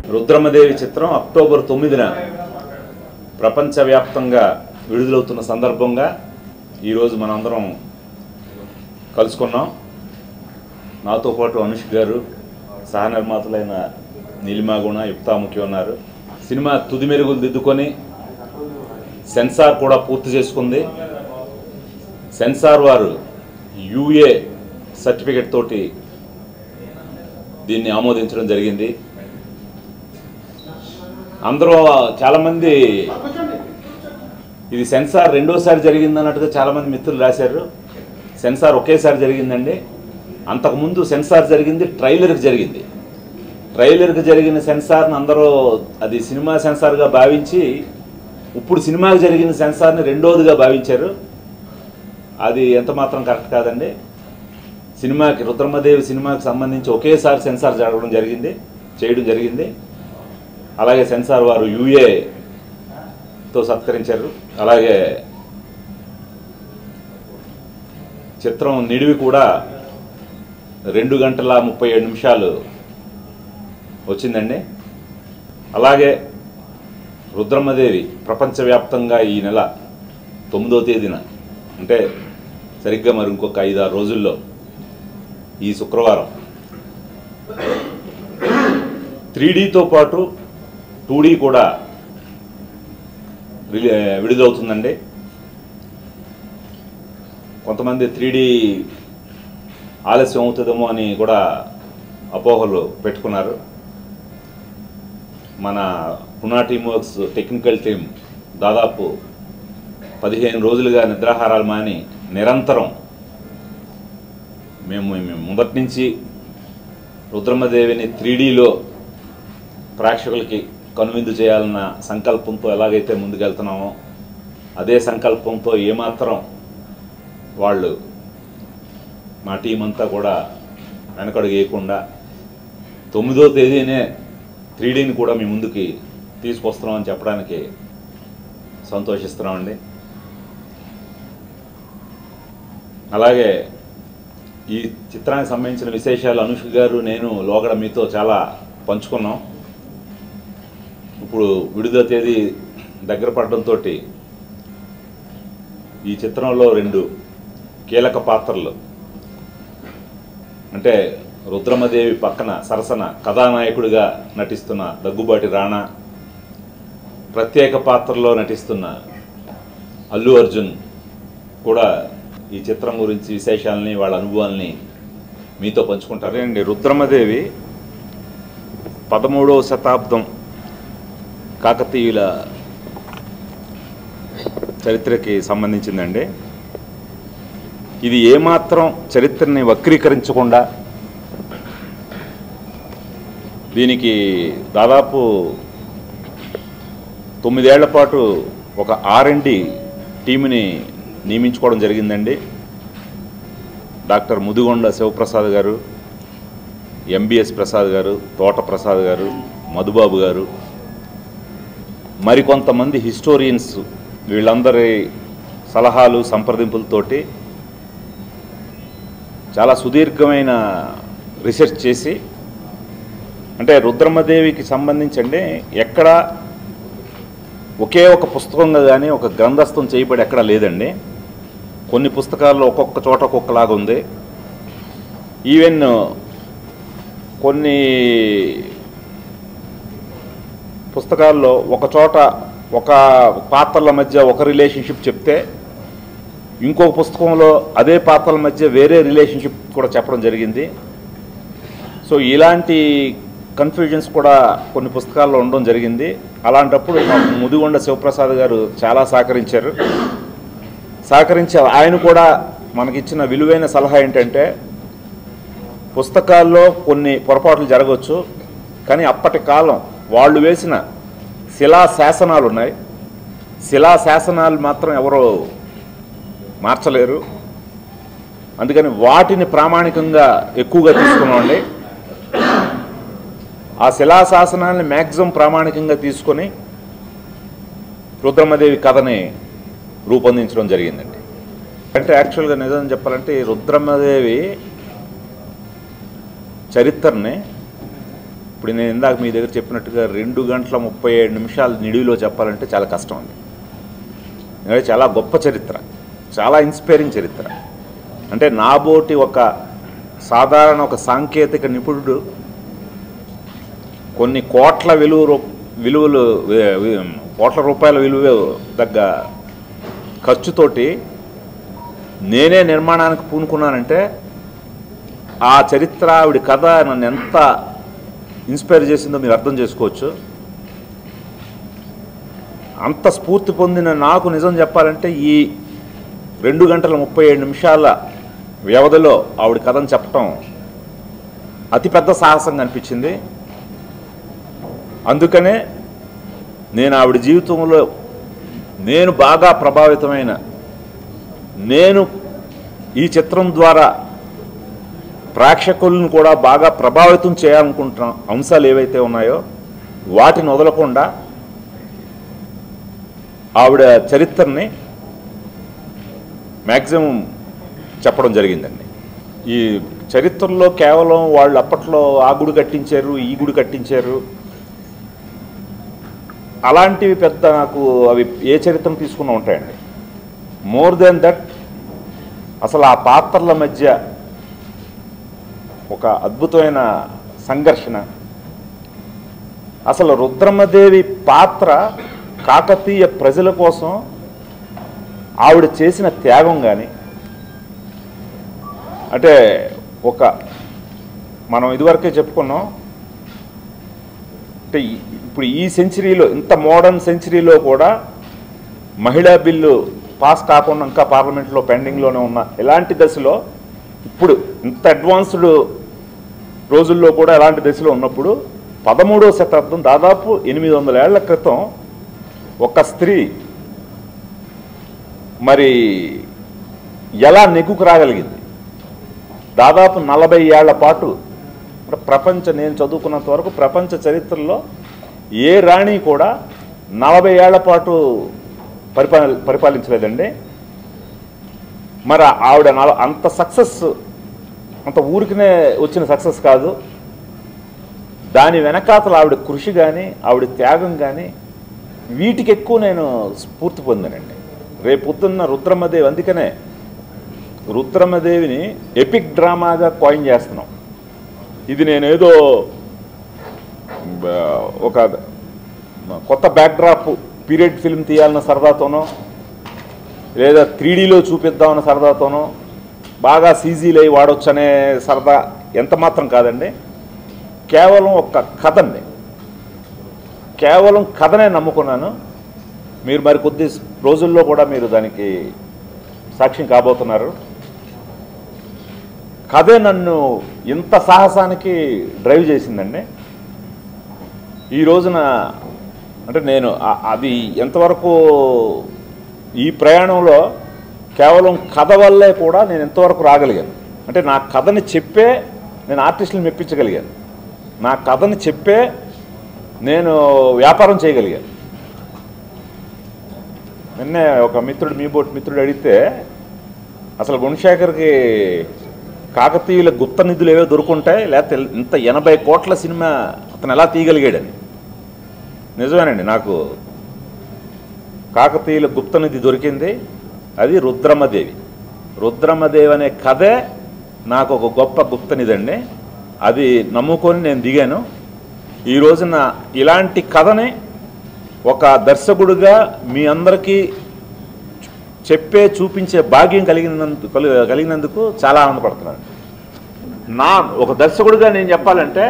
రుద్రమదేవి చిత్రం అక్టోబర్ తొమ్మిదిన ప్రపంచవ్యాప్తంగా విడుదలవుతున్న సందర్భంగా ఈరోజు మనందరం కలుసుకున్నాం నాతో పాటు అనుష్ గారు సహ నిర్మాతలైన నీలిమాగుణ యుక్తాముఖి ఉన్నారు సినిమా తుది మెరుగులు దిద్దుకొని సెన్సార్ కూడా పూర్తి చేసుకుంది సెన్సార్ వారు యూఏ సర్టిఫికెట్ తోటి దీన్ని ఆమోదించడం జరిగింది అందరూ చాలామంది ఇది సెన్సార్ రెండోసారి జరిగింది అన్నట్టుగా చాలామంది మిత్రులు రాశారు సెన్సార్ ఒకేసారి జరిగిందండి అంతకుముందు సెన్సార్ జరిగింది ట్రైలర్కి జరిగింది ట్రైలర్కి జరిగిన సెన్సార్ని అందరూ అది సినిమా సెన్సార్గా భావించి ఇప్పుడు సినిమాకి జరిగిన సెన్సార్ని రెండోదిగా భావించారు అది ఎంత మాత్రం కరెక్ట్ కాదండి సినిమాకి రుద్రమదేవి సినిమాకి సంబంధించి ఒకేసారి సెన్సార్ జరగడం జరిగింది చేయడం జరిగింది అలాగే సెన్సార్ వారు యూఏతో సత్కరించారు అలాగే చిత్రం నిడివి కూడా రెండు గంటల ముప్పై ఏడు నిమిషాలు వచ్చిందండి అలాగే రుద్రమ్మదేవి ప్రపంచవ్యాప్తంగా ఈ నెల తొమ్మిదో తేదీన అంటే సరిగ్గా మరి ఇంకొక ఐదారు రోజుల్లో ఈ శుక్రవారం త్రీ పాటు టూ కూడా రిలీ విడుదలవుతుందండి కొంతమంది త్రీ ఆలస్యం అవుతుందేమో అని కూడా అపోహలు పెట్టుకున్నారు మన Pune team works technical team దాదాపు పదిహేను రోజులుగా నిద్రాహారాలు మాని నిరంతరం మేము మేము మొదటి నుంచి రుద్రమ్మదేవిని త్రీడీలో ప్రేక్షకులకి కనువిందు చేయాలన్న సంకల్పంతో ఎలాగైతే ముందుకెళ్తున్నామో అదే సంకల్పంతో ఏమాత్రం వాళ్ళు మా టీం అంతా కూడా వెనకడుగు వేయకుండా తొమ్మిదో తేదీనే త్రీడీని కూడా మీ ముందుకి తీసుకొస్తున్నామని చెప్పడానికి సంతోషిస్తున్నామండి అలాగే ఈ చిత్రానికి సంబంధించిన విశేషాలు అనుష్ గారు నేను లోగడ మీతో చాలా పంచుకున్నాం ఇప్పుడు విడుదల తేదీ దగ్గర పడడంతో ఈ చిత్రంలో రెండు కీలక పాత్రలు అంటే రుద్రమదేవి పక్కన సరసన కథానాయకుడిగా నటిస్తున్న దగ్గుబాటి రాణా ప్రత్యేక పాత్రలో నటిస్తున్న అల్లు అర్జున్ కూడా ఈ చిత్రం గురించి విశేషాలని వాళ్ళ అనుభవాల్ని మీతో పంచుకుంటారు అండి రుద్రమదేవి పదమూడవ శతాబ్దం కాకతీయుల చరిత్రకి సంబంధించిందండి ఇది ఏమాత్రం చరిత్రని వక్రీకరించకుండా దీనికి దాదాపు తొమ్మిదేళ్ల పాటు ఒక ఆర్ఎండి టీముని నియమించుకోవడం జరిగిందండి డాక్టర్ ముదిగొండ శివప్రసాద్ గారు ఎంబీఎస్ ప్రసాద్ గారు తోట ప్రసాద్ గారు మధుబాబు గారు మరికొంతమంది హిస్టోరియన్స్ వీళ్ళందరి సలహాలు సంప్రదింపులతోటి చాలా సుదీర్ఘమైన రీసెర్చ్ చేసి అంటే రుద్రమ్మదేవికి సంబంధించండి ఎక్కడ ఒకే ఒక పుస్తకంగా కానీ ఒక గ్రంథస్థం చేయబడి ఎక్కడ లేదండి కొన్ని పుస్తకాల్లో ఒక్కొక్క చోట ఒక్కొక్కలాగా ఉంది ఈవెన్ కొన్ని పుస్తకాల్లో ఒక చోట ఒక పాత్రల మధ్య ఒక రిలేషన్షిప్ చెప్తే ఇంకొక పుస్తకంలో అదే పాత్రల మధ్య వేరే రిలేషన్షిప్ కూడా చెప్పడం జరిగింది సో ఇలాంటి కన్ఫ్యూజన్స్ కూడా కొన్ని పుస్తకాల్లో ఉండడం జరిగింది అలాంటప్పుడు మాకు ముదిగొండ శివప్రసాద్ గారు చాలా సహకరించారు సహకరించి ఆయన కూడా మనకిచ్చిన విలువైన సలహా ఏంటంటే పుస్తకాల్లో కొన్ని పొరపాట్లు జరగవచ్చు కానీ అప్పటి కాలం వాళ్ళు వేసిన శిలా శాసనాలు ఉన్నాయి శిలా శాసనాలు మాత్రం ఎవరో మార్చలేరు అందుకని వాటిని ప్రామాణికంగా ఎక్కువగా తీసుకున్నామండి ఆ శిలాశాసనాన్ని మ్యాక్సిమం ప్రామాణికంగా తీసుకొని రుద్రమదేవి కథని రూపొందించడం జరిగిందండి అంటే యాక్చువల్గా నిజం చెప్పాలంటే ఈ రుద్రమ్మదేవి చరిత్రని ఇప్పుడు నేను ఇందాక మీ దగ్గర చెప్పినట్టుగా రెండు గంటల ముప్పై ఏడు నిమిషాలు నిడివిలో చెప్పాలంటే చాలా కష్టం అండి ఎందుకంటే చాలా గొప్ప చరిత్ర చాలా ఇన్స్పైరింగ్ చరిత్ర అంటే నాబోటి ఒక సాధారణ ఒక సాంకేతిక నిపుణుడు కొన్ని కోట్ల విలువ రూ- విలువలు వి- వి- కోట్ల రూపాయల విలువ దగ్గ ఖర్చుతోటి నేనే నిర్మాణానికి పూనుకున్నానంటే ఆ చరిత్ర ఆవిడ కథ నన్ను ఎంత ఇన్స్పైర్ చేసిందో మీరు అర్థం చేసుకోవచ్చు అంత స్ఫూర్తి పొందిన నాకు నిజం చెప్పాలంటే ఈ రెండు గంటల ముప్పై ఏడు నిమిషాల వ్యవధిలో ఆవిడ కథను చెప్పటం అతిపెద్ద సాహసంగా అనిపించింది అందుకనే నేను ఆవిడ జీవితంలో నేను బాగా ప్రభావితమైన నేను ఈ చిత్రం ద్వారా ప్రేక్షకులను కూడా బాగా ప్రభావితం చేయాలనుకుంటున్న అంశాలు ఏవైతే ఉన్నాయో వాటిని వదలకుండా ఆవిడ చరిత్రని మ్యాక్సిమం చెప్పడం జరిగిందండి ఈ చరిత్రలో కేవలం వాళ్ళు అప్పట్లో ఆ గుడి కట్టించారు ఈ గుడి కట్టించారు అలాంటివి పెద్ద నాకు అవి ఏ చరిత్రను తీసుకున్నా ఉంటాయండి మోర్ దెన్ దట్ అసలు ఆ పాత్రల మధ్య ఒక అద్భుతమైన సంఘర్షణ అసలు రుద్రమ్మదేవి పాత్ర కాకతీయ ప్రజల కోసం ఆవిడ చేసిన త్యాగం కానీ అంటే ఒక మనం ఇదివరకే చెప్పుకున్నాం అంటే ఈ- ఇప్పుడు ఈ సెంచరీలో ఇంత మోడర్న్ సెంచరీలో కూడా మహిళా బిల్లు పాస్ కాకుండా ఇంకా పార్లమెంట్లో పెండింగ్లోనే ఉన్న ఇలాంటి దశలో ఇప్పుడు ఇంత అడ్వాన్స్డ్ రోజుల్లో కూడా ఎలాంటి దశలో ఉన్నప్పుడు పదమూడవ శతాబ్దం దాదాపు ఎనిమిది వందల ఏళ్ల క్రితం ఒక స్త్రీ మరి ఎలా నెగ్గుకు రాగలిగింది దాదాపు నలభై ఏళ్ల పాటు ప్ర- ప్రపంచ నేను చదువుకున్నంత వరకు ప్రపంచ చరిత్రలో ఏ రాణి కూడా నలభై ఏళ్ల పాటు పరిపాల పరిపాలించలేదండి మరి ఆవిడ నల అంత సక్సెస్ అంత ఊరికినే వచ్చిన సక్సెస్ కాదు దాని వెనకాతల ఆవిడ కృషి కానీ ఆవిడ త్యాగం కానీ వీటికి ఎక్కువ నేను స్ఫూర్తి పొందానండి రేపు పొద్దున్న రుద్రమ్మదేవి అందుకనే రుద్రమ్మదేవిని ఎపిక్ డ్రామాగా కాయిన్ చేస్తున్నాం ఇది నేనేదో బ- ఒక కొత్త బ్యాక్డ్రాప్ పీరియడ్ ఫిల్మ్ తీయాలన్న సరదాతోనో లేదా త్రీడీలో చూపిద్దామన్న సరదాతోనో బాగా సీజీలు అయి వాడొచ్చనే సరదా ఎంత మాత్రం కాదండి కేవలం ఒక కథండి కేవలం కథనే నమ్ముకున్నాను మీరు మరి కొద్ది రోజుల్లో కూడా మీరు దానికి సాక్ష్యం కాబోతున్నారు కథే నన్ను ఇంత సాహసానికి డ్రైవ్ చేసిందండి ఈ రోజున అంటే నేను ఆ- అది ఎంతవరకు ఈ ప్రయాణంలో కేవలం కథ వల్లే కూడా నేను ఎంతవరకు రాగలిగాను అంటే నా కథని చెప్పే నేను ఆర్టిస్టులు మెప్పించగలిగాను నా కథని చెప్పే నేను వ్యాపారం చేయగలిగాను నిన్నే ఒక మిత్రుడు మీ బోటి మిత్రుడు అడిగితే అసలు గుణశేఖర్కి కాకతీయుల గుప్త నిధులు ఏవో దొరుకుంటాయి లేకపోతే ఇంత ఎనభై కోట్ల సినిమా అతను ఎలా తీయగలిగాడని నిజమేనండి నాకు కాకతీయుల గుప్త నిధి దొరికింది అది రుద్రమ్మదేవి రుద్రమ్మదేవి అనే కథే నాకు ఒక గొప్ప గుప్త నిధి అండి అది నమ్ముకొని నేను దిగాను ఈ రోజున ఇలాంటి కథని ఒక దర్శకుడిగా మీ అందరికీ చెప్పే చూపించే భాగ్యం కలిగినందుకు కలి- కలిగినందుకు చాలా ఆనందపడుతున్నాను నా ఒక దర్శకుడిగా నేను చెప్పాలంటే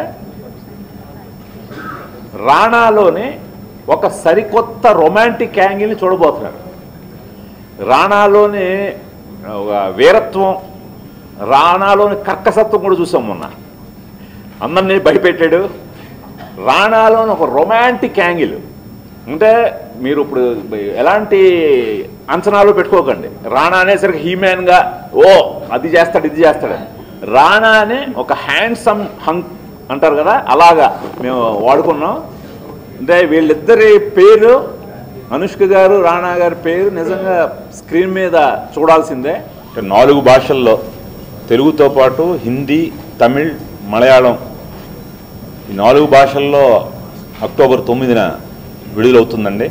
రాణాలోని ఒక సరికొత్త రొమాంటిక్ యాంగిల్ని చూడబోతున్నాను రాణాలోని ఒక వీరత్వం రాణాలోని కర్కసత్వం కూడా చూసాం మొన్న అందరినీ భయపెట్టాడు రాణాలోని ఒక రొమాంటిక్ యాంగిల్ అంటే మీరు ఇప్పుడు ఎలాంటి అంచనాలు పెట్టుకోకండి రాణా అనేసరికి హీమ్యాన్గా ఓ అది చేస్తాడు ఇది చేస్తాడు రాణా అనే ఒక హ్యాండ్సమ్ హంక్ అంటారు కదా అలాగా మేము వాడుకున్నాం అంటే వీళ్ళిద్దరి పేరు అనుష్క గారు రాణా గారి పేరు నిజంగా స్క్రీన్ మీద చూడాల్సిందే అంటే నాలుగు భాషల్లో తెలుగుతో పాటు హిందీ తమిళ్ మలయాళం ఈ నాలుగు భాషల్లో అక్టోబర్ తొమ్మిదిన విడుదలవుతుందండి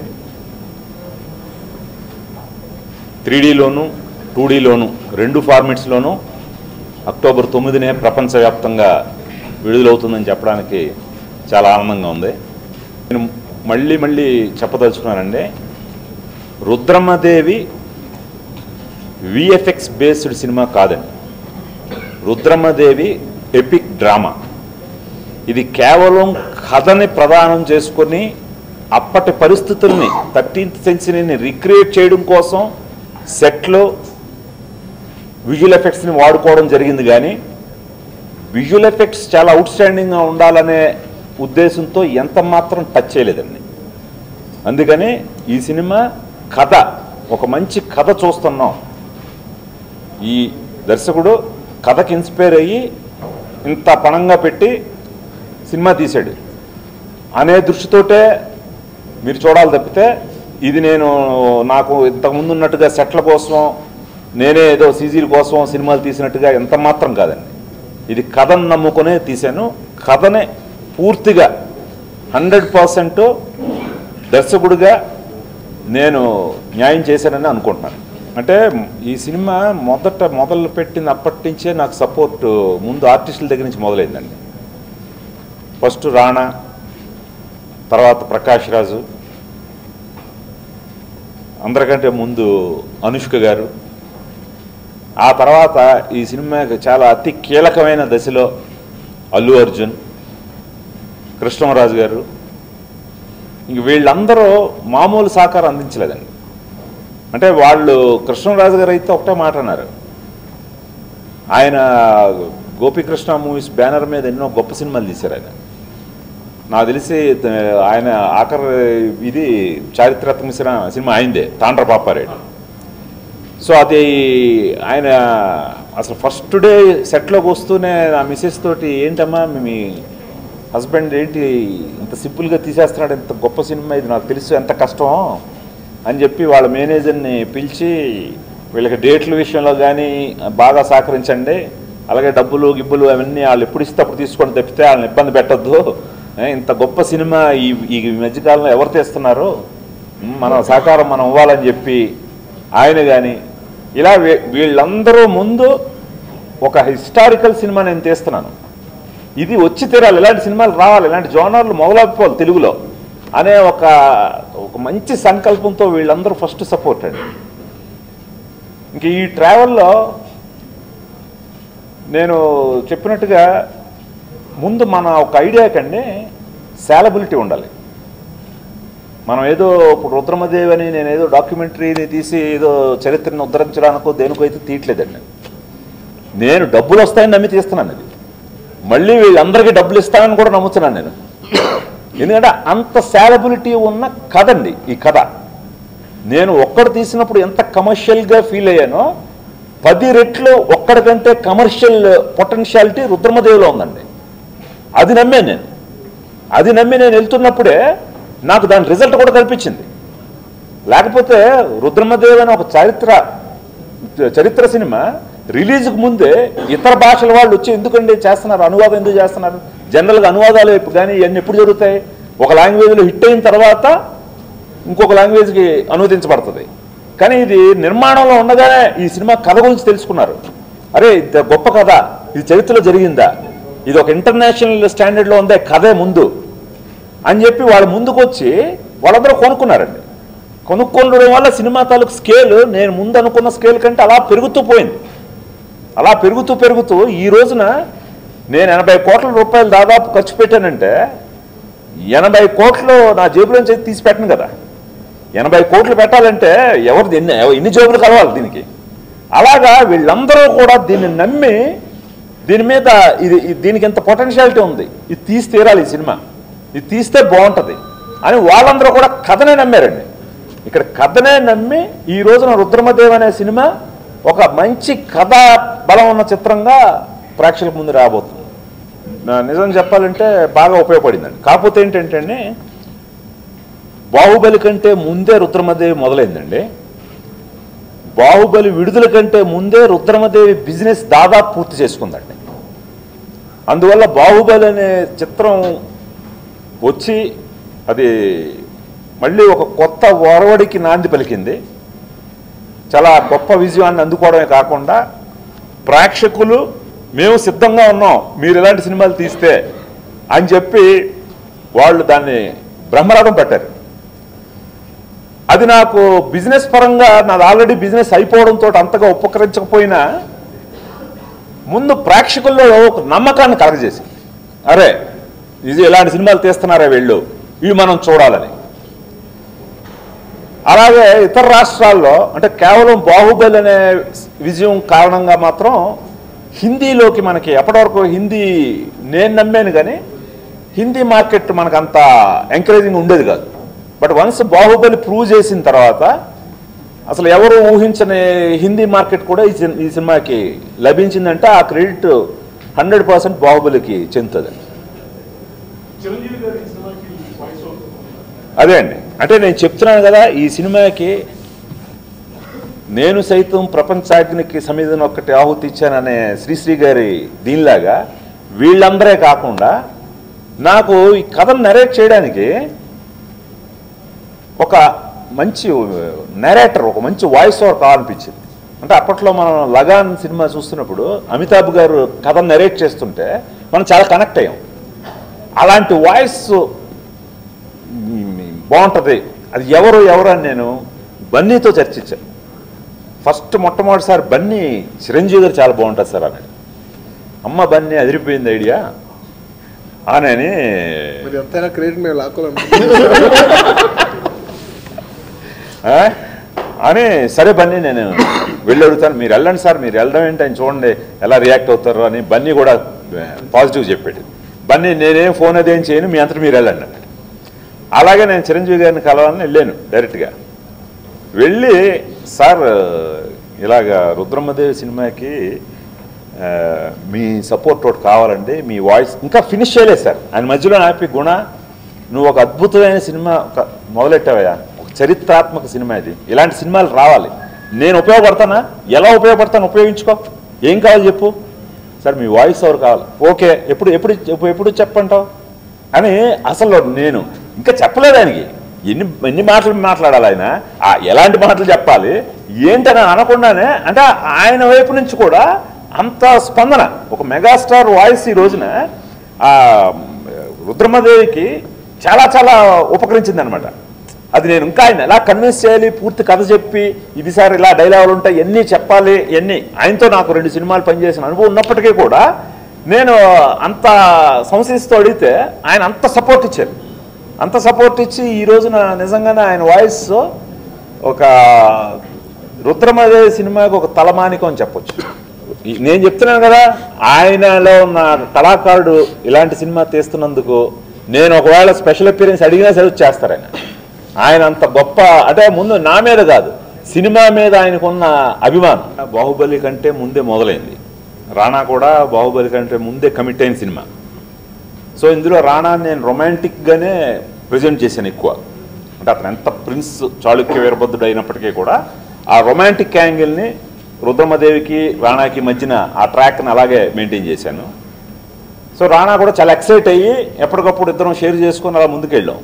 త్రీ డీలోను టూ డీలోను రెండు ఫార్మెట్స్లోనూ అక్టోబర్ తొమ్మిదినే ప్రపంచవ్యాప్తంగా విడుదలవుతుందని చెప్పడానికి చాలా ఆనందంగా ఉంది నేను మళ్ళీ మళ్ళీ చెప్పదలుచుకున్నానండి రుద్రమ్మదేవి విఎఫ్ఎక్స్ బేస్డ్ సినిమా కాదండి రుద్రమ్మదేవి ఎపిక్ డ్రామా ఇది కేవలం కథని ప్రదానం చేసుకొని అప్పటి పరిస్థితుల్ని థర్టీన్త్ సెంచరీని రిక్రియేట్ చేయడం కోసం సెట్లో విజువల్ ఎఫెక్ట్స్ని వాడుకోవడం జరిగింది కానీ విజువల్ ఎఫెక్ట్స్ చాలా అవుట్ స్టాండింగ్గా ఉండాలనే ఉద్దేశంతో ఎంత మాత్రం టచ్ చేయలేదండి అందుకని ఈ సినిమా కథ ఒక మంచి కథ చూస్తున్నాం ఈ దర్శకుడు కథకి ఇన్స్పైర్ అయ్యి ఇంత పణంగా పెట్టి సినిమా తీశాడు అనే దృష్టితోటే మీరు చూడాలి తప్పితే ఇది నేను నాకు ఇంతకుముందు ఉన్నట్టుగా సెట్ల కోసం నేనే ఏదో సీజీల కోసం సినిమాలు తీసినట్టుగా ఎంత మాత్రం కాదండి ఇది కథను నమ్ముకునే తీశాను కథనే పూర్తిగా హండ్రెడ్ పర్సెంట్ దర్శకుడిగా నేను న్యాయం చేశానని అనుకుంటున్నాను అంటే ఈ సినిమా మొదట మొదలు పెట్టిన అప్పటి నుంచే నాకు సపోర్ట్ ముందు ఆర్టిస్టుల దగ్గర నుంచి మొదలైందండి ఫస్ట్ రాణా తర్వాత ప్రకాష్ రాజు అందరికంటే ముందు అనుష్క గారు ఆ తర్వాత ఈ సినిమాకి చాలా అతి కీలకమైన దశలో అల్లు అర్జున్ కృష్ణరాజు గారు ఇంక వీళ్ళందరూ మామూలు సహకారం అందించలేదండి అంటే వాళ్ళు కృష్ణరాజు గారు అయితే ఒకటే మాట అన్నారు ఆయన గోపీకృష్ణ మూవీస్ బ్యానర్ మీద ఎన్నో గొప్ప సినిమాలు తీశారు ఆయన నాకు తెలిసి త- ఆయన ఆఖరి ఇది చారిత్రాత్మక సినిమా సినిమా అయిందే తాండ్ర పాపారేడు సో అది ఆయన అసలు ఫస్ట్ డే సెట్లోకి వస్తూనే నా మిస్సెస్ తోటి ఏంటమ్మా మీ హస్బెండ్ ఏంటి ఇంత సింపుల్గా తీసేస్తున్నాడు ఇంత గొప్ప సినిమా ఇది నాకు తెలుసు ఎంత కష్టం అని చెప్పి వాళ్ళ మేనేజర్ని పిలిచి వీళ్ళకి డేట్ల విషయంలో కానీ బాగా సహకరించండి అలాగే డబ్బులు గిబ్బులు అవన్నీ వాళ్ళు ఎప్పుడు ఇస్తే అప్పుడు తీసుకొని తప్పితే వాళ్ళని ఇబ్బంది పెట్టద్దు ఏ, ఇంత గొప్ప సినిమా ఈ ఈ మధ్యకాలంలో ఎవరు తీస్తున్నారు ఉమ్, మన సహకారం మనం ఇవ్వాలని చెప్పి ఆయన కానీ ఇలా వీ- వీళ్ళందరూ ముందు ఒక హిస్టారికల్ సినిమా నేను తీస్తున్నాను ఇది వచ్చి తీరాలి ఇలాంటి సినిమాలు రావాలి ఇలాంటి జోనర్లు మొదలైపోవాలి తెలుగులో అనే ఒక ఒక మంచి సంకల్పంతో వీళ్ళందరూ ఫస్ట్ సపోర్ట్ అండి ఇంక ఈ ట్రావెల్లో నేను చెప్పినట్టుగా ముందు మన ఒక ఐడియాకండి శాలబిలిటీ ఉండాలి మనం ఏదో ఇప్పుడు రుద్రమదేవి అని నేను ఏదో డాక్యుమెంటరీని తీసి ఏదో చరిత్రను ఉద్ధరించడానికో దేనికో అయితే తీయట్లేదండి నేను డబ్బులు వస్తాయని నమ్మి తీస్తున్నాను ఇది మళ్ళీ వీళ్ళందరికీ డబ్బులు ఇస్తానని కూడా నమ్ముతున్నాను నేను ఎందుకంటే అంత శాలబిలిటీ ఉన్న కథ అండి ఈ కథ నేను ఒక్కడు తీసినప్పుడు ఎంత కమర్షియల్గా ఫీల్ అయ్యానో పది రెట్లు ఒక్కడికంటే కమర్షియల్ పొటెన్షియాలిటీ రుద్రమదేవిలో ఉందండి అది నమ్మాను నేను అది నమ్మి నేను వెళ్తున్నప్పుడే నాకు దాని రిజల్ట్ కూడా కనిపించింది లేకపోతే రుద్రమదేవి అనే ఒక చరిత్ర చరిత్ర సినిమా రిలీజ్కి ముందే ఇతర భాషల వాళ్ళు వచ్చి ఎందుకండి చేస్తున్నారు అనువాదం ఎందుకు చేస్తున్నారు జనరల్గా అనువాదాలు వైపు కానీ ఇవన్నీ ఎప్పుడు జరుగుతాయి ఒక లాంగ్వేజ్లో హిట్ అయిన తర్వాత ఇంకొక లాంగ్వేజ్కి అనువదించబడుతుంది కానీ ఇది నిర్మాణంలో ఉండగానే ఈ సినిమా కథ గురించి తెలుసుకున్నారు అరే ఇది గొప్ప కథ ఇది చరిత్రలో జరిగిందా ఇది ఒక ఇంటర్నేషనల్ స్టాండర్డ్లో ఉందే కథే ముందు అని చెప్పి వాళ్ళు ముందుకు వచ్చి వాళ్ళందరూ కొనుక్కున్నారండి కొనుక్కొనడం వల్ల సినిమా తాలూకు స్కేల్ నేను ముందు అనుకున్న స్కేల్ కంటే అలా పెరుగుతూ పోయింది అలా పెరుగుతూ పెరుగుతూ ఈ రోజున నేను ఎనభై కోట్ల రూపాయలు దాదాపు ఖర్చు పెట్టానంటే ఎనభై కోట్లు నా జేబులోంచి అయితే తీసి పెట్టను కదా ఎనభై కోట్లు పెట్టాలంటే ఎవరు ఎన్ని ఎన్ని జేబులు కలవాలి దీనికి అలాగా వీళ్ళందరూ కూడా దీన్ని నమ్మి దీని మీద ఇది ఇది- దీనికి ఎంత పొటెన్షియాలిటీ ఉంది ఇది తీసి తీరాలి ఈ సినిమా ఇది తీస్తే బాగుంటుంది అని వాళ్ళందరూ కూడా కథనే నమ్మారండి ఇక్కడ కథనే నమ్మి ఈ రోజున రుద్రమదేవ్ అనే సినిమా ఒక మంచి కథా బలం ఉన్న చిత్రంగా ప్రేక్షకుల ముందు రాబోతుంది నా- నిజం చెప్పాలంటే బాగా ఉపయోగపడిందండి కాకపోతే ఏంటంటే బాహుబలి కంటే ముందే రుద్రమదేవి మొదలైందండి బాహుబలి విడుదల కంటే ముందే రుద్రమదేవి బిజినెస్ దాదాపు పూర్తి చేసుకుందండి అందువల్ల బాహుబలి అనే చిత్రం వచ్చి అది మళ్ళీ ఒక కొత్త ఒరవడికి నాంది పలికింది చాలా గొప్ప విజయాన్ని అందుకోవడమే కాకుండా ప్రేక్షకులు మేము సిద్ధంగా ఉన్నాం మీరు ఇలాంటి సినిమాలు తీస్తే అని చెప్పి వాళ్ళు దాన్ని బ్రహ్మరథం పెట్టారు అది నాకు బిజినెస్ పరంగా నాది ఆల్రెడీ బిజినెస్ అయిపోవడంతో అంతగా ఉపకరించకపోయినా ముందు ప్రేక్షకుల్లో ఒక నమ్మకాన్ని కలగజేసింది అరే ఇది ఇలాంటి సినిమాలు తీస్తున్నారా వీళ్ళు ఇవి మనం చూడాలని అలాగే ఇతర రాష్ట్రాల్లో అంటే కేవలం బాహుబలి అనే విజయం కారణంగా మాత్రం హిందీలోకి మనకి ఎప్పటివరకు హిందీ నేను నమ్మాను కానీ హిందీ మార్కెట్ మనకు అంత ఎంకరేజింగ్ ఉండేది కాదు బట్ వన్స్ బాహుబలి ప్రూవ్ చేసిన తర్వాత అసలు ఎవరు ఊహించని హిందీ మార్కెట్ కూడా ఈ సిన్- ఈ సినిమాకి లభించిందంటే ఆ క్రెడిట్ హండ్రెడ్ పర్సెంట్ బాహుబలికి చెందుతుంది చిరంజీవి గారు ఈ సినిమాకి వాయిస్ ఓవర్ అదే అండి అంటే నేను చెప్తున్నాను కదా ఈ సినిమాకి నేను సైతం ప్రపంచాగ్నికి సమిధిని ఒక్కటి ఆహుతి ఇచ్చాననే శ్రీశ్రీ గారి దీనిలాగా వీళ్ళందరే కాకుండా నాకు ఈ కథను నరేట్ చేయడానికి ఒక మంచి నెరేటర్ ఒక మంచి వాయిస్ ఓవర్ కావాలనిపించింది అంటే అప్పట్లో మనం లగాన్ సినిమా చూస్తున్నప్పుడు అమితాబ్ గారు కథను నెరేట్ చేస్తుంటే మనం చాలా కనెక్ట్ అయ్యాం అలాంటి వాయిస్ మ్, బాగుంటుంది అది ఎవరు ఎవరు అని నేను బన్నీతో చర్చించాను ఫస్ట్ మొట్టమొదటిసారి బన్నీ చిరంజీవి గారు చాలా బాగుంటుంది సార్ అన్నాడు అమ్మ బన్నీ అదిరిపోయింది ఐడియా అని మరి ఎంతైనా క్రెడిట్ మేము లాక్కోలేము ఆ? అని సరే బన్నీ నేను వెళ్ళి అడుగుతాను మీరు వెళ్ళండి సార్ మీరు వెళ్ళడం ఏంటి అని చూడండి ఎలా రియాక్ట్ అవుతారు అని బన్నీ కూడా పాజిటివ్ చెప్పాడు బన్నీ నేనేం ఫోన్ అదేం చేయను మీ అంతటి మీరు వెళ్ళండి అన్నాడు అలాగే నేను చిరంజీవి గారిని కలవాలని వెళ్ళాను డైరెక్ట్గా వెళ్ళి సార్ ఇలాగ రుద్రమ్మదేవి సినిమాకి ఆ, మీ సపోర్ట్ ఒకటి కావాలండి మీ వాయిస్ ఇంకా ఫినిష్ చేయలేదు సార్ ఆయన మధ్యలో ఆపి గుణ నువ్వు ఒక అద్భుతమైన సినిమా ఒక మొదలెట్టావయ్యా ఒక చరిత్రాత్మక సినిమా ఇది ఇలాంటి సినిమాలు రావాలి నేను ఉపయోగపడతానా ఎలా ఉపయోగపడతాను ఉపయోగించుకో ఏం కావాలి చెప్పు సార్ మీ వాయిస్ ఓవర్ కావాలి ఓకే ఎప్పుడు ఎప్పుడు ఎప్పుడు- ఎప్పుడు చెప్పంటావు అని అసలు నేను ఇంకా చెప్పలేదు ఆయనకి ఎన్ని ఎన్ని మాటలు మాట్లాడాలి ఆయన ఆ ఎలాంటి మాటలు చెప్పాలి ఏంటని అనకుండానే అంటే ఆయన వైపు నుంచి కూడా అంత స్పందన ఒక మెగాస్టార్ వాయిస్ ఈ రోజున ఆ రుద్రమదేవికి చాలా చాలా ఉపకరించింది అనమాట అది నేను ఇంకా ఆయన ఎలా కన్విన్స్ చేయాలి పూర్తి కథ చెప్పి ఇది సార్ ఇలా డైలాగులు ఉంటాయి ఎన్ని చెప్పాలి ఎన్ని ఆయనతో నాకు రెండు సినిమాలు పనిచేసిన అనుభవం ఉన్నప్పటికీ కూడా నేను అంత సంశయిస్తూ అడిగితే ఆయన అంత సపోర్ట్ ఇచ్చారు అంత సపోర్ట్ ఇచ్చి ఈ రోజున నిజంగానే ఆయన వాయిస్ ఒక రుద్రమదేవి సినిమాకి ఒక తలమానికం అని చెప్పొచ్చు ఈ- నేను చెప్తున్నాను కదా ఆయనలో ఉన్న కళాకారుడు ఇలాంటి సినిమా తీస్తున్నందుకు నేను ఒకవేళ స్పెషల్ అపీరెన్స్ అడిగినా సరే చేస్తారు ఆయన ఆయన అంత గొప్ప అంటే ముందు నా మీద కాదు సినిమా మీద ఆయనకున్న అభిమానం బాహుబలి కంటే ముందే మొదలైంది రాణా కూడా బాహుబలి కంటే ముందే కమిట్ అయిన సినిమా సో ఇందులో రాణా నేను రొమాంటిక్గానే ప్రజెంట్ చేశాను ఎక్కువ అంటే అతను ఎంత ప్రిన్స్ చాళుక్య వీరభద్రుడు అయినప్పటికీ కూడా ఆ రొమాంటిక్ యాంగిల్ని రుద్రమదేవికి రాణాకి మధ్యన ఆ ట్రాక్ని అలాగే మెయింటైన్ చేశాను సో రాణా కూడా చాలా ఎక్సైట్ అయ్యి ఎప్పటికప్పుడు ఇద్దరం షేర్ చేసుకొని అలా ముందుకెళ్ళాం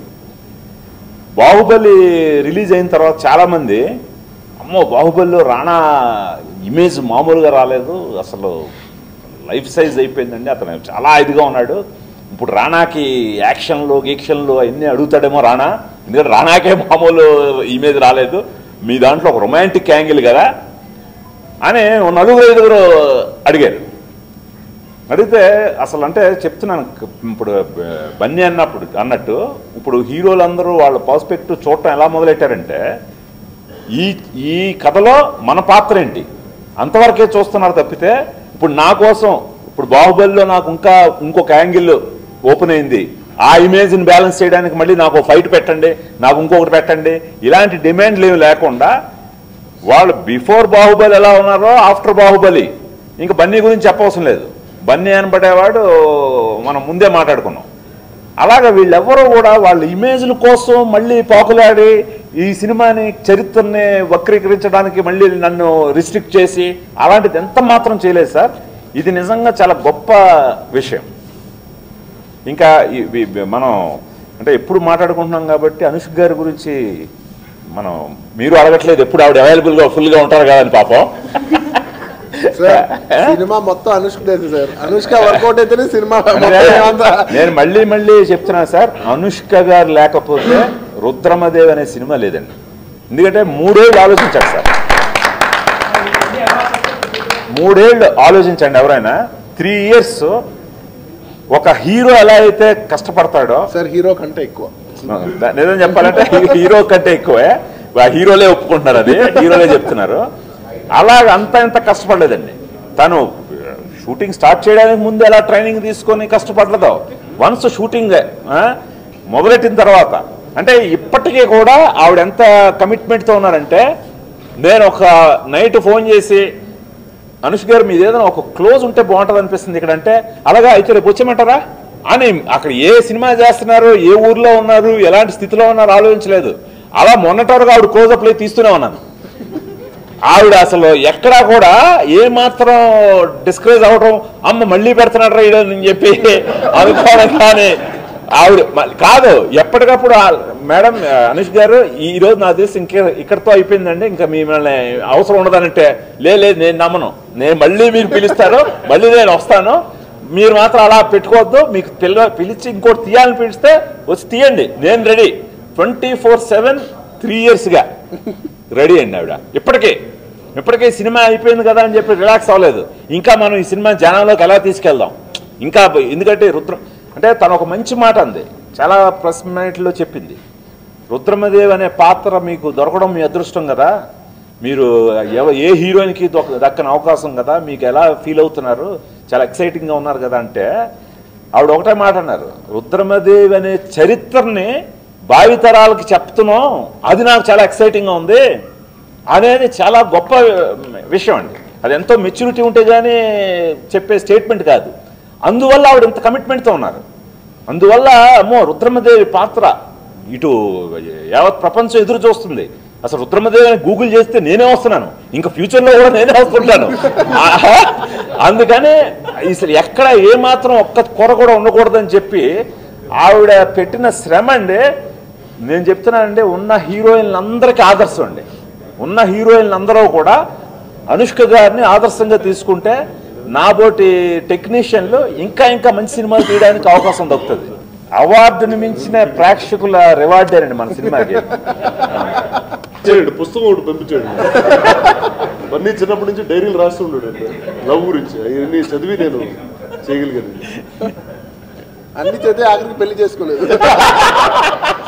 బాహుబలి రిలీజ్ అయిన తర్వాత చాలామంది అమ్మో బాహుబలిలో రాణా ఇమేజ్ మామూలుగా రాలేదు అసలు లైఫ్ సైజ్ అయిపోయిందండి అతను చాలా ఇదిగా ఉన్నాడు ఇప్పుడు రాణాకి యాక్షన్లు గీక్షన్లు అన్నీ అడుగుతాడేమో రాణా ఎందుకంటే రాణాకే మామూలు ఇమేజ్ రాలేదు మీ దాంట్లో ఒక రొమాంటిక్ యాంగిల్ కదా అని ఓ నలుగురు ఐదుగురు అడిగారు అడిగితే అసలు అంటే చెప్తున్నాను ఇప్పుడు బన్నీ అన్నప్పుడు అన్నట్టు ఇప్పుడు హీరోలందరూ వాళ్ళ పర్స్పెక్టివ్ చూడటం ఎలా మొదలెట్టారంటే ఈ ఈ కథలో మన పాత్ర ఏంటి అంతవరకే చూస్తున్నారు తప్పితే ఇప్పుడు నా కోసం ఇప్పుడు బాహుబలిలో నాకు ఇంకా ఇంకొక యాంగిల్ ఓపెన్ అయింది ఆ ఇమేజ్ని బ్యాలెన్స్ చేయడానికి మళ్ళీ నాకు ఫైట్ పెట్టండి నాకు ఇంకొకటి పెట్టండి ఇలాంటి డిమాండ్లు ఏమి లేకుండా వాళ్ళు బిఫోర్ బాహుబలి ఎలా ఉన్నారో ఆఫ్టర్ బాహుబలి ఇంకా బన్నీ గురించి చెప్పవసరం లేదు బన్నీ అనబడేవాడు మనం ముందే మాట్లాడుకున్నాం అలాగా వీళ్ళెవ్వరూ కూడా వాళ్ళ ఇమేజ్ల కోసం మళ్ళీ పాకులాడి ఈ సినిమాని చరిత్రని వక్రీకరించడానికి మళ్ళీ నన్ను రిస్ట్రిక్ట్ చేసి అలాంటిది ఎంత మాత్రం చేయలేదు సార్ ఇది నిజంగా చాలా గొప్ప విషయం ఇంకా ఈ- ఈ- మనం అంటే ఎప్పుడు మాట్లాడుకుంటున్నాం కాబట్టి అనుష్క గారి గురించి మనం మీరు అడగట్లేదు ఎప్పుడు ఆవిడ అవైలబుల్గా ఫుల్గా ఉంటారు కదా అని పాపం సార్ సినిమా మొత్తం అనుష్క సార్ అనుష్క వర్కౌట్ అయితేనే సినిమా మొత్తం అంటే ఏమంతా నేను మళ్ళీ మళ్ళీ చెప్తున్నాను సార్ అనుష్క గారు లేకపోతే రుద్రమదేవ్ అనే సినిమా లేదండి ఎందుకంటే మూడేళ్ళు ఆలోచించాడు సార్ మూడేళ్ళు ఆలోచించండి ఎవరైనా త్రీ ఇయర్స్ ఒక హీరో ఎలా అయితే కష్టపడతాడో సార్ హీరో కంటే ఎక్కువ నిజం చెప్పాలంటే హీరో కంటే ఎక్కువే ఆ హీరోలే ఒప్పుకుంటున్నారు అది హీరోలే చెప్తున్నారు అలాగ అంత ఇంత కష్టపడలేదండి తను షూటింగ్ స్టార్ట్ చేయడానికి ముందు ఎలా ట్రైనింగ్ తీసుకొని కష్టపడలేదో వన్స్ షూటింగ్ మొదలెట్టిన తర్వాత అంటే ఇప్పటికీ కూడా ఆవిడ ఎంత కమిట్మెంట్తో ఉన్నారంటే నేను ఒక నైట్ ఫోన్ చేసి అనుష్ గారు మీది ఏదైనా ఒక క్లోజ్ ఉంటే బాగుంటుంది అనిపిస్తుంది ఇక్కడ అంటే అలాగా అయితే రేపు వచ్చేయమంటారా అని అక్కడ ఏ సినిమా చేస్తున్నారు ఏ ఊర్లో ఉన్నారు ఎలాంటి స్థితిలో ఉన్నారు ఆలోచించలేదు అలా మొన్నటి వరకు ఆవిడ క్లోజప్లు తీస్తూనే ఉన్నాను ఆవిడ అసలు ఎక్కడా కూడా ఏ మాత్రం డిస్కరేజ్ అవడం అమ్మ మళ్ళీ పెడుతున్నాడు రా అని చెప్పి అనుకోవడం కానీ ఆవిడ మ- కాదు ఎప్పటికప్పుడు ఆ- మేడం ఆ, అనుష్ గారు ఈ ఈ రోజు నాకు తెలిసి ఇంకే ఇక్కడతో అయిపోయిందండి ఇంకా మిమ్మల్ని అవసరం ఉండదనంటే లే లేదు నేను నమ్మను నేను మళ్ళీ మీరు పిలుస్తారు మళ్ళీ నేను వస్తాను మీరు మాత్రం అలా పెట్టుకోవద్దు మీకు పిల్ల పిలిచి ఇంకోటి తీయాలని పిలిస్తే వచ్చి తీయండి నేను ready twenty four seven three ఇయర్స్గా రెడీ అండి ఆవిడ ఇప్పటికే ఇప్పటికే సినిమా అయిపోయింది కదా అని చెప్పి రిలాక్స్ అవ్వలేదు ఇంకా మనం ఈ సినిమా జనంలోకి ఎలా తీసుకెళ్దాం ఇంకా బ- ఎందుకంటే రుద్ర అంటే తను ఒక మంచి మాట అంది చాలా ప్రెస్ మీట్లో చెప్పింది రుద్రమదేవ్ అనే పాత్ర మీకు దొరకడం మీ అదృష్టం కదా మీరు ఎవ ఏ హీరోయిన్కి దొక్క- దక్కని అవకాశం కదా మీకు ఎలా ఫీల్ అవుతున్నారు చాలా ఎక్సైటింగ్గా ఉన్నారు కదా అంటే ఆవిడ ఒకటే మాట అన్నారు రుద్రమదేవి అనే చరిత్రని భావితరాలకి చెప్తున్నాం అది నాకు చాలా ఎక్సైటింగ్గా ఉంది అనేది చాలా గొప్ప విషయం అండి అది ఎంతో మెచ్యూరిటీ ఉంటే కానీ చెప్పే స్టేట్మెంట్ కాదు అందువల్ల ఆవిడ ఇంత కమిట్మెంట్తో ఉన్నారు అందువల్ల అమ్మో రుద్రమదేవి పాత్ర ఇటు యావత్ ప్రపంచం ఎదురు చూస్తుంది అసలు రుద్రమదేవి అని గూగుల్ చేస్తే నేనే వస్తున్నాను ఇంకా ఫ్యూచర్లో కూడా నేనే వస్తుంటాను ఆహా! అందుకని అసలు ఎక్కడ ఏ మాత్రం ఒక్క కొర కూడా ఉండకూడదని చెప్పి ఆవిడ పెట్టిన శ్రమ అండి నేను చెప్తున్నానండి ఉన్న హీరోయిన్లు అందరికీ ఆదర్శం అండి ఉన్న హీరోయిన్లు అందరూ కూడా అనుష్క గారిని ఆదర్శంగా తీసుకుంటే నాబోటి టెక్నీషియన్లు ఇంకా ఇంకా మంచి సినిమాలు తీయడానికి అవకాశం దొరుకుతుంది అవార్డుని మించిన ప్రేక్షకుల రివార్డేనండి మన సినిమాకి చేయండి పుస్తకం ఒకటి పంపించాడు అన్నీ చిన్నప్పటి నుంచి డైరీలు రాస్తుండాడు లవ్ గురించి అవన్నీ చదివి నేను చేయగలిగాను అన్ని చదివి ఆఖరికి పెళ్లి చేసుకోలేదు